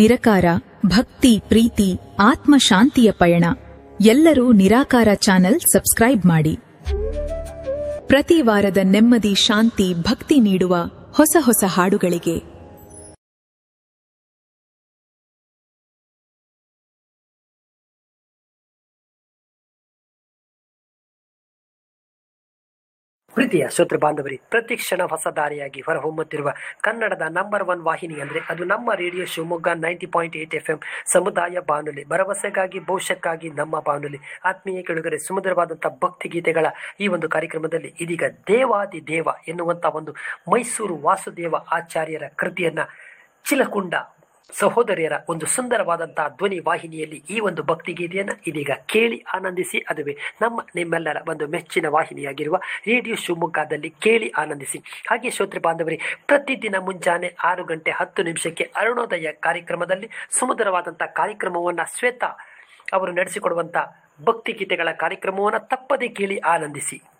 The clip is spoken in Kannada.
ನಿರಕಾರ ಭಕ್ತಿ ಪ್ರೀತಿ ಆತ್ಮ ಶಾಂತಿಯ ಪಯಣ ಎಲ್ಲರೂ ನಿರಾಕಾರ ಚಾನೆಲ್ ಸಬ್ಸ್ಕ್ರೈಬ್ ಮಾಡಿ ಪ್ರತಿ ವಾರದ ನೆಮ್ಮದಿ ಶಾಂತಿ ಭಕ್ತಿ ನೀಡುವ ಹೊಸ ಹೊಸ ಹಾಡುಗಳಿಗೆ ಪ್ರೀತಿಯ ಶ್ರೋತೃ ಬಾಂಧವರಿ ಪ್ರತಿ ಕ್ಷಣ ಹೊಸ ದಾರಿಯಾಗಿ ಹೊರಹೊಮ್ಮುತ್ತಿರುವ ಕನ್ನಡದ ನಂಬರ್ ಒನ್ ವಾಹಿನಿ ಅಂದರೆ ಅದು ನಮ್ಮ radio Shivamogga ninety point eight F M ಸಮುದಾಯ ಬಾನುಲಿ ಭರವಸೆಗಾಗಿ ಭವಿಷ್ಯಕ್ಕಾಗಿ ನಮ್ಮ ಬಾನುಲಿ ಆತ್ಮೀಯ ಕೆಳಗರೆ ಸುಮಧುರವಾದಂಥ ಭಕ್ತಿ ಗೀತೆಗಳ ಈ ಒಂದು ಕಾರ್ಯಕ್ರಮದಲ್ಲಿ ಇದೀಗ ದೇವಾದಿ ದೇವ ಎನ್ನುವಂಥ ಒಂದು ಮೈಸೂರು ವಾಸುದೇವ ಆಚಾರ್ಯರ ಕೃತಿಯನ್ನ ಚಿಲಕುಂಡ ಸಹೋದರಿಯರ ಒಂದು ಸುಂದರವಾದಂತಹ ಧ್ವನಿ ವಾಹಿನಿಯಲ್ಲಿ ಈ ಒಂದು ಭಕ್ತಿ ಗೀತೆಯನ್ನು ಇದೀಗ ಕೇಳಿ ಆನಂದಿಸಿ ಅದುವೇ ನಮ್ಮ ನಿಮ್ಮೆಲ್ಲರ ಒಂದು ಮೆಚ್ಚಿನ ವಾಹಿನಿಯಾಗಿರುವ ರೇಡಿಯೋ ಶಿವಮೊಗ್ಗದಲ್ಲಿ ಕೇಳಿ ಆನಂದಿಸಿ ಹಾಗೆ ಶ್ರೋತೃ ಬಾಂಧವರಿ ಪ್ರತಿದಿನ ಮುಂಜಾನೆ ಆರು ಗಂಟೆ ಹತ್ತು ನಿಮಿಷಕ್ಕೆ ಅರುಣೋದಯ ಕಾರ್ಯಕ್ರಮದಲ್ಲಿ ಸುಮಧುರವಾದಂಥ ಕಾರ್ಯಕ್ರಮವನ್ನು ಶ್ವೇತಾ ಅವರು ನಡೆಸಿಕೊಡುವಂಥ ಭಕ್ತಿ ಗೀತೆಗಳ ಕಾರ್ಯಕ್ರಮವನ್ನು ತಪ್ಪದೇ ಕೇಳಿ ಆನಂದಿಸಿ